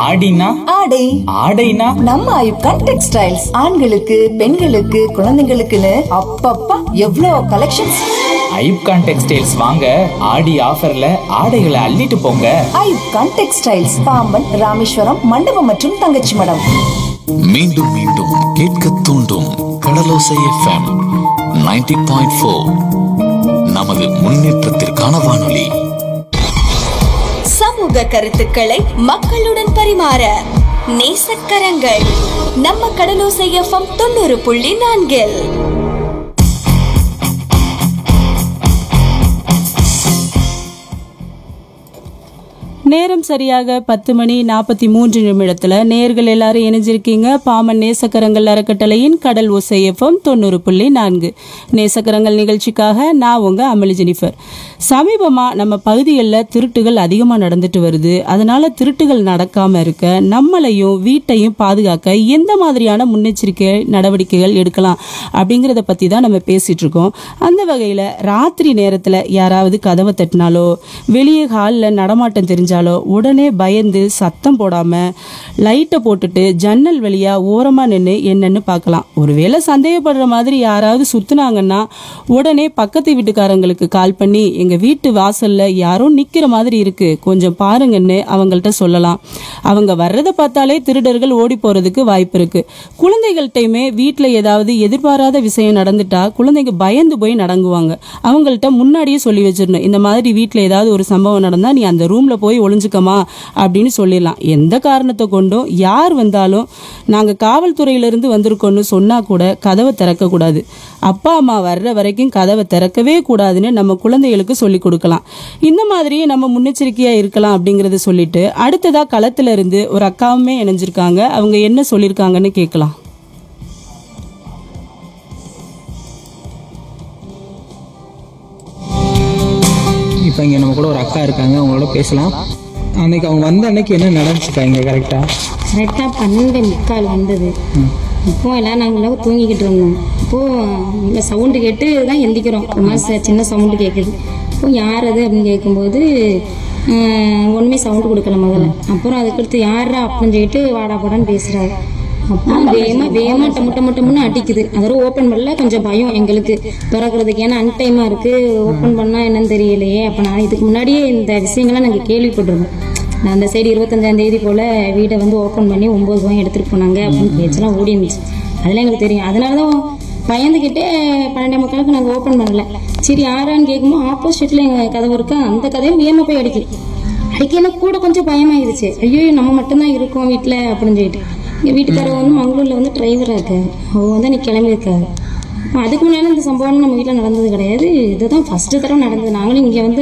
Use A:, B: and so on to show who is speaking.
A: ஆடினா
B: ஆடை
A: ஆடைனா
B: நம்ம ஐப்கான் டெக்ஸ்டைல்ஸ் ஆண்களுக்கு பெண்களுக்கு குழந்தைங்களுக்குன்னு அப்பப்பா எவ்வளோ கலெக்ஷன்ஸ்
A: ஐப்கான் டெக்ஸ்டைல்ஸ் வாங்க ஆடி ஆஃபர்ல ஆடைகளை அள்ளிட்டு போங்க
B: ஐப்கான் டெக்ஸ்டைல்ஸ் பாம்பன் ராமேஸ்வரம் மண்டபம் மற்றும் தங்கச்சி மடம்
C: மீண்டும் மீண்டும் கேட்க தூண்டும் கடலோசை எஃப்எம் 90.4 பாயிண்ட் ஃபோர் நமது முன்னேற்றத்திற்கான வானொலி
D: சமூக கருத்துக்களை மக்களுடன் பரிமாற நேசக்கரங்கள் நம்ம கடலோசை எஃப்எம் தொண்ணூறு புள்ளி நான்கில்
E: நேரம் சரியாக பத்து மணி நாற்பத்தி மூன்று நிமிடத்துல நேர்கள் எல்லாரும் இணைஞ்சிருக்கீங்க பாமன் நேசக்கரங்கள் அறக்கட்டளையின் கடல் ஓசை எஃப்எம் தொண்ணூறு புள்ளி நான்கு நேசக்கரங்கள் நிகழ்ச்சிக்காக நான் உங்க அமளி ஜெனிஃபர் சமீபமா நம்ம பகுதிகளில் திருட்டுகள் அதிகமாக நடந்துட்டு வருது அதனால திருட்டுகள் நடக்காம இருக்க நம்மளையும் வீட்டையும் பாதுகாக்க எந்த மாதிரியான முன்னெச்சரிக்கை நடவடிக்கைகள் எடுக்கலாம் அப்படிங்கிறத பத்தி தான் நம்ம பேசிட்டு இருக்கோம் அந்த வகையில ராத்திரி நேரத்துல யாராவது கதவை தட்டினாலோ வெளியே ஹாலில் நடமாட்டம் தெரிஞ்சாலோ உடனே பயந்து சத்தம் போடாம லைட்டை போட்டுட்டு ஜன்னல் வழியா ஓரமா நின்று என்னன்னு பார்க்கலாம் ஒருவேளை சந்தேகப்படுற மாதிரி யாராவது சுத்துனாங்கன்னா உடனே பக்கத்து வீட்டுக்காரங்களுக்கு கால் பண்ணி எங்க வீட்டு வாசல்ல யாரோ நிக்கிற மாதிரி இருக்கு கொஞ்சம் பாருங்கன்னு அவங்கள்ட்ட சொல்லலாம் அவங்க வர்றதை பார்த்தாலே திருடர்கள் ஓடி போறதுக்கு வாய்ப்பு இருக்கு குழந்தைகள்கிட்டயுமே வீட்டில் ஏதாவது எதிர்பாராத விஷயம் நடந்துட்டா குழந்தைங்க பயந்து போய் நடங்குவாங்க அவங்கள்ட்ட முன்னாடியே சொல்லி வச்சிடணும் இந்த மாதிரி வீட்டில் ஏதாவது ஒரு சம்பவம் நடந்தா நீ அந்த ரூம்ல போய் ஒளிஞ்சுக்கமா அப்படின்னு சொல்லிடலாம் எந்த காரணத்தை கொண்டும் யார் வந்தாலும் நாங்க காவல்துறையிலிருந்து வந்திருக்கோம்னு சொன்னா கூட கதவை திறக்க கூடாது அப்பா அம்மா வர்ற வரைக்கும் கதவை திறக்கவே கூடாதுன்னு நம்ம குழந்தைகளுக்கு சொல்லி கொடுக்கலாம் இந்த மாதிரியே நம்ம முன்னெச்சரிக்கையா இருக்கலாம் அப்படிங்கறத சொல்லிட்டு அடுத்ததா களத்துல இருந்து ஒரு அக்காவுமே இணைஞ்சிருக்காங்க அவங்க என்ன சொல்லியிருக்காங்கன்னு கேட்கலாம்
F: இப்போ இங்கே நம்ம கூட ஒரு அக்கா இருக்காங்க அவங்களோட பேசலாம் அன்னைக்கு அவங்க வந்த அன்னைக்கு என்ன நடந்துச்சுக்கா இங்கே கரெக்டாக
G: கரெக்டாக பன்னெண்டு முக்கால் வந்தது இப்போ எல்லாம் நாங்கள் தூங்கிக்கிட்டு இருந்தோம் இப்போது இந்த சவுண்டு கேட்டு தான் எந்திக்கிறோம் ஒரு மாதிரி ச- சின்ன சவுண்டு கேட்குது இப்போ யார் அது அப்படின்னு கேட்கும்போது ஆஹ், ஒண்ணுமே சவுண்டு கொடுக்கல முதல்ல அப்புறம் அதுக்கடுத்து யாரா அப்படின்னு சொல்லிட்டு வாடா போடான்னு பேசுறாரு அப்புறம் வேகமா வேகமா டமு டமு டமுன்னு அடிக்குது அதோட ஓப்பன் பண்ணல கொஞ்சம் பயம் எங்களுக்கு திறக்கிறதுக்கு ஏன்னா அன்டைமா இருக்கு ஓப்பன் பண்ணா என்னன்னு தெரியலையே அப்ப நான் இதுக்கு முன்னாடியே இந்த விஷயங்கள்லாம் நாங்கள் கேள்விப்பட்டிருந்தோம் நான் அந்த சைடு இருபத்தஞ்சாம் தேதி போல வீடை வந்து ஓப்பன் பண்ணி ஒன்பது ரூபாய் எடுத்துட்டு போனாங்க அப்படின்னு பேச்செல்லாம் ஓடி இருந்துச்சு அதெல்லாம் எங்களுக்கு தெரியும் அதனால தான் பயந்துக்கிட்டே பன்னெண்டே முக்காலுக்கு நாங்கள் ஓப்பன் பண்ணல சரி யாரான்னு கேட்கும்போது ஆப்போசிட்ல எங்கள் கதவு இருக்கா அந்த கதையும் வேகமா போய் அடிக்குது அடிக்கையில கூட கொஞ்சம் பயமாயிருச்சு ஐயோ நம்ம மட்டும்தான் இருக்கோம் வீட்டில் அப்படின்னு சொல்லிட்டு எங்கள் வீட்டுக்காரர் வந்து மங்களூர்ல வந்து டிரைவராக இருக்காரு அவங்க வந்து இன்னைக்கு கிளம்பியிருக்காரு அப்ப அதுக்கு முன்னாடி இந்த சம்பவம் நம்ம வீட்டில் நடந்தது கிடையாது இதுதான் ஃபர்ஸ்ட் தடவை நடந்தது நாங்களும் இங்கே வந்து